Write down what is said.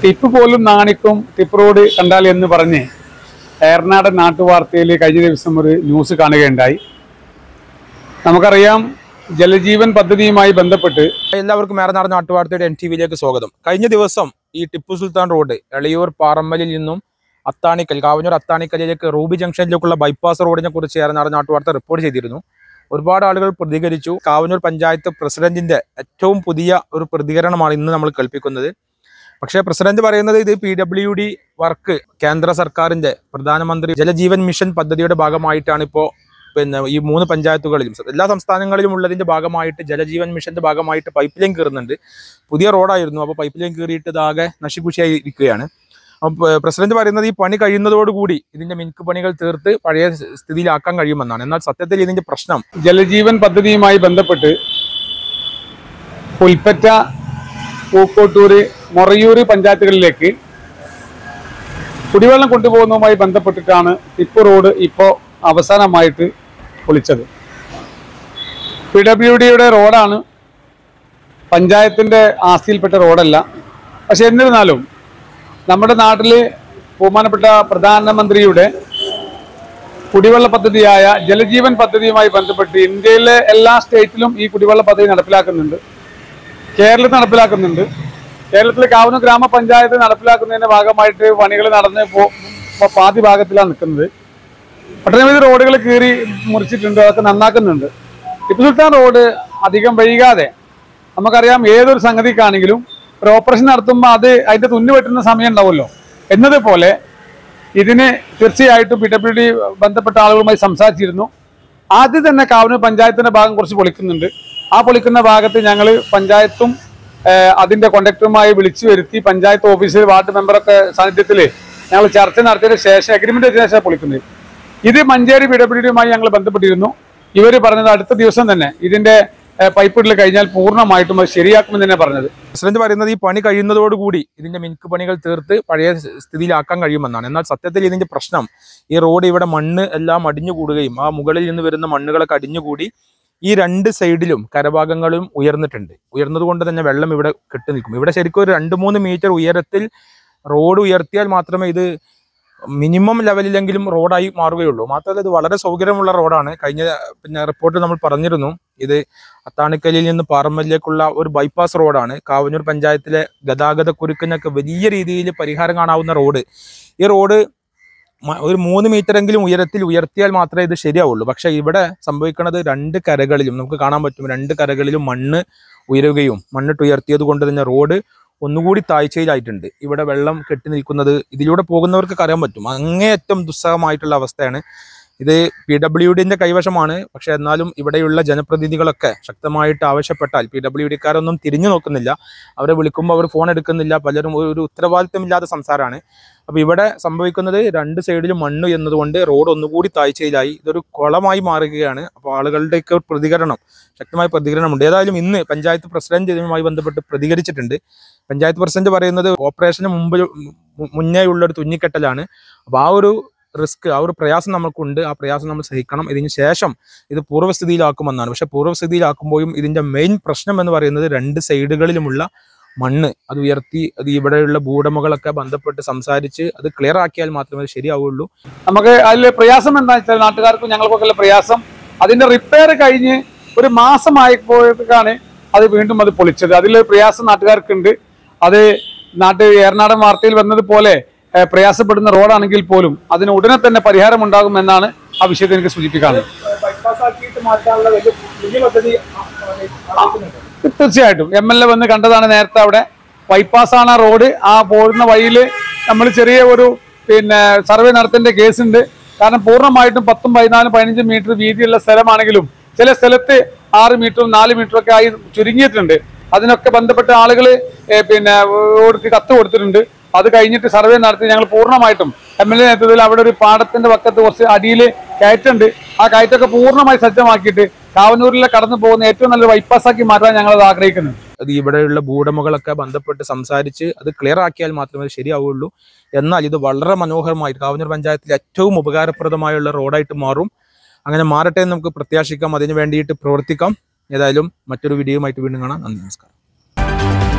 tip പോലും നാണിക്കും tip road കണ്ടാൽ എന്ന് പറഞ്ഞ് ഏറനാടൻ നാട്ടുവാർത്തയിൽ കഴിഞ്ഞ ദിവസം ഒരു ന്യൂസ് കാണുകയുണ്ടായി നമുക്കറിയാം ജലജീവൻ പദ്ധതിയുമായി ബന്ധപ്പെട്ട് എല്ലാവർക്കും മേറനാട് നാട്ടുവാർത്തയുടെ എൻ ടി വിയിലേക്ക് സ്വാഗതം കഴിഞ്ഞ ദിവസം ഈ ടിപ്പു സുൽത്താൻ റോഡ് എളയൂർ പാറമ്മലിൽ നിന്നും അത്താണിക്കൽ കാവഞ്ഞൂർ അത്താണിക്കലിലേക്ക് റൂബി ജംഗ്ഷനിലേക്കുള്ള ബൈപ്പാസ് റോഡിനെ കുറിച്ച് ഏറനാട് നാട്ടുവാർത്ത റിപ്പോർട്ട് ചെയ്തിരുന്നു ഒരുപാട് ആളുകൾ പ്രതികരിച്ചു കാവഞ്ഞൂർ പഞ്ചായത്ത് പ്രസിഡന്റിന്റെ ഏറ്റവും പുതിയ ഒരു പ്രതികരണമാണ് ഇന്ന് നമ്മൾ കേൾപ്പിക്കുന്നത് പക്ഷേ പ്രസിഡന്റ് പറയുന്നത് ഇത് പി ഡബ്ല്യു ഡി വർക്ക് കേന്ദ്ര സർക്കാരിന്റെ പ്രധാനമന്ത്രി ജലജീവൻ മിഷൻ പദ്ധതിയുടെ ഭാഗമായിട്ടാണ് ഇപ്പോൾ പിന്നെ ഈ മൂന്ന് പഞ്ചായത്തുകളിലും എല്ലാ സംസ്ഥാനങ്ങളിലും ഉള്ളതിന്റെ ഭാഗമായിട്ട് ജലജീവൻ മിഷന്റെ ഭാഗമായിട്ട് പൈപ്പ് ലൈൻ കയറുന്നുണ്ട് പുതിയ റോഡായിരുന്നു അപ്പോൾ പൈപ്പ് ലൈൻ കയറിയിട്ട് ഇതാകെ നശിക്കുശിയായി ഇരിക്കുകയാണ് അപ്പോൾ പ്രസിഡന്റ് പറയുന്നത് ഈ പണി കഴിയുന്നതോടുകൂടി ഇതിന്റെ മിനുക്ക് പണികൾ തീർത്ത് പഴയ സ്ഥിതിയിലാക്കാൻ കഴിയുമെന്നാണ് എന്നാൽ സത്യത്തിൽ ഇതിന്റെ പ്രശ്നം ജലജീവൻ പദ്ധതിയുമായി ബന്ധപ്പെട്ട് പുൽപ്പറ്റ പൂക്കോട്ടൂര് മൊറയൂര് പഞ്ചായത്തുകളിലേക്ക് കുടിവെള്ളം കൊണ്ടുപോകുന്നതുമായി ബന്ധപ്പെട്ടിട്ടാണ് ടിപ്പ് റോഡ് ഇപ്പോൾ അവസാനമായിട്ട് പൊളിച്ചത് പി ഡബ്ല്യു ഡിയുടെ റോഡാണ് പഞ്ചായത്തിൻ്റെ ആസ്തിയിൽപ്പെട്ട റോഡല്ല പക്ഷെ എന്നിരുന്നാലും നമ്മുടെ നാട്ടിൽ ബഹുമാനപ്പെട്ട പ്രധാനമന്ത്രിയുടെ കുടിവെള്ള പദ്ധതിയായ ജലജീവൻ പദ്ധതിയുമായി ബന്ധപ്പെട്ട് ഇന്ത്യയിലെ എല്ലാ സ്റ്റേറ്റിലും ഈ കുടിവെള്ള പദ്ധതി നടപ്പിലാക്കുന്നുണ്ട് കേരളത്തിൽ നടപ്പിലാക്കുന്നുണ്ട് കേരളത്തിലെ കാവനൂർ ഗ്രാമപഞ്ചായത്ത് നടപ്പിലാക്കുന്നതിന്റെ ഭാഗമായിട്ട് പണികൾ നടന്ന് പോ- ഇപ്പൊ പാതി ഭാഗത്തിലാണ് നിൽക്കുന്നത് ഒട്ടനവധി റോഡുകൾ കീറി മുറിച്ചിട്ടുണ്ട് അതൊക്കെ നന്നാക്കുന്നുണ്ട് ടിപ്പു സുൽത്താൻ റോഡ് അധികം വൈകാതെ നമുക്കറിയാം ഏതൊരു സംഗതിക്കാണെങ്കിലും ഒരു ഓപ്പറേഷൻ നടത്തുമ്പോൾ അത് അതിന്റെ തുന്നു വെട്ടുന്ന സമയം ഉണ്ടാവുമല്ലോ എന്നതുപോലെ ഇതിന് തീർച്ചയായിട്ടും പി ഡബ്ല്യു ഡി ബന്ധപ്പെട്ട ആളുകളുമായി സംസാരിച്ചിരുന്നു ആദ്യം തന്നെ കാവനൂർ പഞ്ചായത്തിന്റെ ഭാഗം കുറച്ച് പൊളിക്കുന്നുണ്ട് ആ പൊളിക്കുന്ന ഭാഗത്ത് ഞങ്ങൾ പഞ്ചായത്തും ഏഹ്, അതിന്റെ കോണ്ടക്ടറുമായി വിളിച്ചു വരുത്തി പഞ്ചായത്ത് ഓഫീസിൽ വാർഡ് മെമ്പറൊക്കെ സാന്നിധ്യത്തിൽ ഞങ്ങൾ ചർച്ച നടത്തിയതിന് ശേഷം അഗ്രിമെന്റ് വെച്ചതിന് ശേഷം പൊളിക്കുന്നത് ഇത് മഞ്ചേരി പി ഡബ്ല്യു ഡിയുമായി ഞങ്ങൾ ബന്ധപ്പെട്ടിരുന്നു ഇവർ പറഞ്ഞത് അടുത്ത ദിവസം തന്നെ ഇതിന്റെ ഏഹ്, പൈപ്പ് ഇടൽ കഴിഞ്ഞാൽ പൂർണ്ണമായിട്ടും അത് ശരിയാക്കുമെന്ന് തന്നെ പറഞ്ഞത് പ്രസിഡന്റ് പറയുന്നത് ഈ പണി കഴിയുന്നതോടുകൂടി ഇതിന്റെ മിനുക്ക് പണികൾ തീർത്ത് പഴയ സ്ഥിതിയിലാക്കാൻ കഴിയുമെന്നാണ് എന്നാൽ സത്യത്തിൽ ഇതിന്റെ പ്രശ്നം ഈ റോഡ് ഇവിടെ മണ്ണ് എല്ലാം അടിഞ്ഞുകൂടുകയും ആ മുകളിൽ നിന്ന് വരുന്ന മണ്ണുകളൊക്കെ അടിഞ്ഞുകൂടി ഈ രണ്ട് സൈഡിലും കരഭാഗങ്ങളും ഉയർന്നിട്ടുണ്ട് ഉയർന്നതുകൊണ്ട് തന്നെ വെള്ളം ഇവിടെ കെട്ടി നിൽക്കും ഇവിടെ ശരിക്കും ഒരു രണ്ട് മൂന്ന് മീറ്റർ ഉയരത്തിൽ റോഡ് ഉയർത്തിയാൽ മാത്രമേ ഇത് മിനിമം ലെവലിലെങ്കിലും റോഡായി മാറുകയുള്ളൂ മാത്രമല്ല ഇത് വളരെ സൗകര്യമുള്ള റോഡാണ് കഴിഞ്ഞ പിന്നെ റിപ്പോർട്ടിൽ നമ്മൾ പറഞ്ഞിരുന്നു ഇത് അത്താണിക്കലിൽ നിന്ന് പാറമ്മലിലേക്കുള്ള ഒരു ബൈപ്പാസ് റോഡാണ് കാവന്നൂർ പഞ്ചായത്തിലെ ഗതാഗത കുരുക്കിനൊക്കെ വലിയ രീതിയിൽ പരിഹാരം കാണാവുന്ന റോഡ് ഈ റോഡ് മ- ഒരു മൂന്ന് മീറ്റർ എങ്കിലും ഉയരത്തിൽ ഉയർത്തിയാൽ മാത്രമേ ഇത് ശരിയാവുള്ളൂ പക്ഷെ ഇവിടെ സംഭവിക്കുന്നത് രണ്ട് കരകളിലും നമുക്ക് കാണാൻ പറ്റും രണ്ട് കരകളിലും മണ്ണ് ഉയരുകയും മണ്ണിട്ട് ഉയർത്തിയത് കൊണ്ട് തന്നെ റോഡ് ഒന്നുകൂടി താഴ്ചയിലായിട്ടുണ്ട് ഇവിടെ വെള്ളം കെട്ടി നിൽക്കുന്നത് ഇതിലൂടെ പോകുന്നവർക്ക് അറിയാൻ പറ്റും അങ്ങേയറ്റം ദുസ്സഹമായിട്ടുള്ള അവസ്ഥയാണ് ഇത് പി ഡബ്ല്യു ഡിന്റെ കൈവശമാണ് പക്ഷെ എന്നാലും ഇവിടെയുള്ള ജനപ്രതിനിധികളൊക്കെ ശക്തമായിട്ട് ആവശ്യപ്പെട്ടാൽ പി ഡബ്ല്യു ഡിക്കാരൊന്നും തിരിഞ്ഞു നോക്കുന്നില്ല അവരെ വിളിക്കുമ്പോൾ അവർ ഫോൺ എടുക്കുന്നില്ല പലരും ഒരു ഒരു ഉത്തരവാദിത്തമില്ലാത്ത സംസാരമാണ് അപ്പൊ ഇവിടെ സംഭവിക്കുന്നത് രണ്ട് സൈഡിലും മണ്ണ് എന്നതുകൊണ്ട് റോഡ് ഒന്നുകൂടി താഴ്ചയിലായി ഇതൊരു കുളമായി മാറുകയാണ് അപ്പോൾ ആളുകളുടെയൊക്കെ ഒരു പ്രതികരണം ശക്തമായ പ്രതികരണമുണ്ട് ഏതായാലും ഇന്ന് പഞ്ചായത്ത് പ്രസിഡന്റ് ഇതിനുമായി ബന്ധപ്പെട്ട് പ്രതികരിച്ചിട്ടുണ്ട് പഞ്ചായത്ത് പ്രസിഡന്റ് പറയുന്നത് ഓപ്പറേഷന് മുമ്പ് മു- മുന്നേ ഉള്ള ഒരു തുന്നിക്കെട്ടലാണ് അപ്പോൾ ആ ഒരു റിസ്ക് ആ ഒരു പ്രയാസം നമുക്കുണ്ട് ആ പ്രയാസം നമ്മൾ സഹിക്കണം ഇതിന് ശേഷം ഇത് പൂർവ്വസ്ഥിതിയിലാക്കുമെന്നാണ് പക്ഷെ പൂർവ്വസ്ഥിതിയിലാക്കുമ്പോഴും ഇതിന്റെ മെയിൻ പ്രശ്നം എന്ന് പറയുന്നത് രണ്ട് സൈഡുകളിലുമുള്ള മണ്ണ് അത് ഉയർത്തി അത് ഇവിടെയുള്ള ഭൂവുടമകളൊക്കെ ബന്ധപ്പെട്ട് സംസാരിച്ച് അത് ക്ലിയർ ആക്കിയാൽ മാത്രമേ അത് ശരിയാവുള്ളൂ നമുക്ക് അതിൽ പ്രയാസം എന്താ വെച്ചാൽ നാട്ടുകാർക്കും ഞങ്ങൾക്കൊക്കെ ഉള്ള പ്രയാസം അതിന്റെ റിപ്പയർ കഴിഞ്ഞ് ഒരു മാസമായപ്പോഴത്തേക്കാണ് അത് വീണ്ടും അത് പൊളിച്ചത് അതിൽ പ്രയാസം നാട്ടുകാർക്കുണ്ട് അത് നാട്ട് ഏറനാടൻ വാർത്തയിൽ വന്നതുപോലെ ഏഹ്, പ്രയാസപ്പെടുന്ന റോഡാണെങ്കിൽ പോലും അതിന് ഉടനെ തന്നെ പരിഹാരം ഉണ്ടാകും എന്നാണ് ആ വിഷയത്തിൽ എനിക്ക് സൂചിപ്പിക്കാനുള്ളത് തീർച്ചയായിട്ടും എം എൽ എ വന്ന് കണ്ടതാണ് നേരത്തെ അവിടെ ബൈപ്പാസ് ആണ് ആ റോഡ് ആ പോകുന്ന വഴിയിൽ നമ്മൾ ചെറിയ ഒരു പിന്നെ സർവേ നടത്തേണ്ട കേസുണ്ട് കാരണം പൂർണ്ണമായിട്ടും പത്തും പതിനാലും പതിനഞ്ചും മീറ്റർ വീതിയുള്ള സ്ഥലമാണെങ്കിലും ചില സ്ഥലത്ത് ആറ് മീറ്ററും നാല് മീറ്ററും ഒക്കെ ആയി ചുരുങ്ങിയിട്ടുണ്ട് അതിനൊക്കെ ബന്ധപ്പെട്ട ആളുകൾ പിന്നെ ഓർക്ക് കത്ത് കൊടുത്തിട്ടുണ്ട് അത് കഴിഞ്ഞിട്ട് സർവേ നടത്തി ഞങ്ങൾ പൂർണ്ണമായിട്ടും എം എൽ എ നേതൃത്വത്തിൽ അവിടെ ഒരു പാടത്തിന്റെ പക്കത്ത് കുറച്ച് അടിയിൽ കയറ്റുണ്ട് ആ കയറ്റൊക്കെ പൂർണ്ണമായി സജ്ജമാക്കിയിട്ട് കാവന്നൂരിലെ കടന്നു പോകുന്ന ഏറ്റവും നല്ലൊരു ബൈപ്പാസ് ആക്കി മാറ്റാൻ ഞങ്ങൾ അത് ആഗ്രഹിക്കുന്നത് അത് ഇവിടെയുള്ള ഭൂവുടമകളൊക്കെ ബന്ധപ്പെട്ട് സംസാരിച്ച് അത് ക്ലിയർ ആക്കിയാൽ മാത്രമേ അത് ശരിയാവുള്ളൂ എന്നാൽ ഇത് വളരെ മനോഹരമായി കാവന്നൂർ പഞ്ചായത്തിൽ ഏറ്റവും ഉപകാരപ്രദമായുള്ള റോഡായിട്ട് മാറും അങ്ങനെ മാറട്ടെ എന്ന് നമുക്ക് പ്രത്യാശിക്കാം അതിന് വേണ്ടിയിട്ട് പ്രവർത്തിക്കാം ഏതായാലും മറ്റൊരു വീഡിയോയുമായിട്ട് വീണ്ടും കാണാം നന്ദി നമസ്കാരം